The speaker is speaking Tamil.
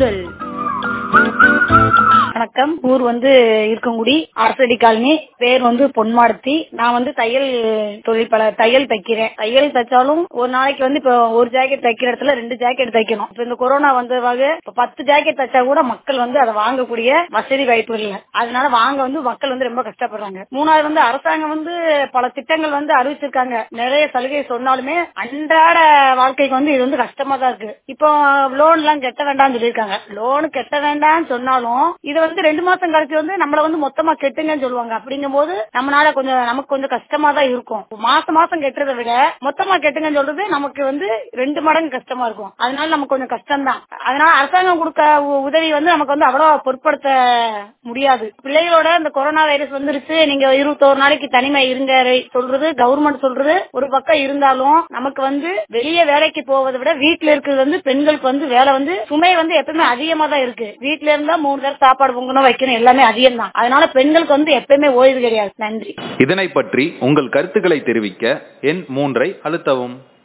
குரல் வணக்கம் ஊர் வந்து இருக்கங்குடி அரசடி காலனி பேர் வந்து பொன்மாடத்தி நான் வந்து தையல் தொழில் பல தையல் தைக்கிறேன் தையல் தைச்சாலும் ஒரு நாளைக்கு வந்து இப்போ ஒரு ஜாக்கெட் தைக்கிற இடத்துல ரெண்டு ஜாக்கெட் தைக்கணும் இப்ப இந்த கொரோனா வந்ததாக இப்ப பத்து ஜாக்கெட் தைச்சா கூட மக்கள் வந்து அதை வாங்கக்கூடிய வசதி வாய்ப்பு இல்லை அதனால வாங்க வந்து மக்கள் வந்து ரொம்ப கஷ்டப்படுறாங்க மூணாவது வந்து அரசாங்கம் வந்து பல திட்டங்கள் வந்து அறிவிச்சிருக்காங்க நிறைய சலுகை சொன்னாலுமே அன்றாட வாழ்க்கைக்கு வந்து இது வந்து கஷ்டமா தான் இருக்கு இப்போ லோன் எல்லாம் கட்ட வேண்டாம்னு சொல்லியிருக்காங்க லோன் கட்ட வேண்டாம்னு சொன்னாலும் இது வந்து ரெண்டு மாசம் கழிச்சு வந்து நம்மள வந்து மொத்தமா கெட்டுங்கன்னு சொல்லுவாங்க அப்படிங்கும் போது நம்மளால கொஞ்சம் நமக்கு கொஞ்சம் கஷ்டமா தான் இருக்கும் மாசம் மாசம் கெட்டுறதை விட மொத்தமா கெட்டுங்கன்னு சொல்றது நமக்கு வந்து ரெண்டு மடங்கு கஷ்டமா இருக்கும் அதனால நமக்கு கொஞ்சம் கஷ்டம் தான் அதனால அரசாங்கம் கொடுக்க உ- உதவி வந்து நமக்கு வந்து அவ்வளவு பொருட்படுத்த முடியாது பிள்ளைகளோட இந்த கொரோனா வைரஸ் வந்துருச்சு நீங்க இருபத்தோரு நாளைக்கு தனிமை இருங்க சொல்றது கவர்மெண்ட் சொல்றது ஒரு பக்கம் இருந்தாலும் நமக்கு வந்து வெளியே வேலைக்கு போவதை விட வீட்டுல இருக்கிறது வந்து பெண்களுக்கு வந்து வேலை வந்து சுமை வந்து எப்பவுமே அதிகமா தான் இருக்கு வீட்டுல இருந்தா மூணு நேரம் சாப்பாடு பொங்கணும் வைக்கணும் எல்லாமே அதிகம் தான் அதனால பெண்களுக்கு வந்து எப்பயுமே ஓய்வு கிடையாது நன்றி இதனை பற்றி உங்கள் கருத்துக்களை தெரிவிக்க எண் மூன்றை அழுத்தவும்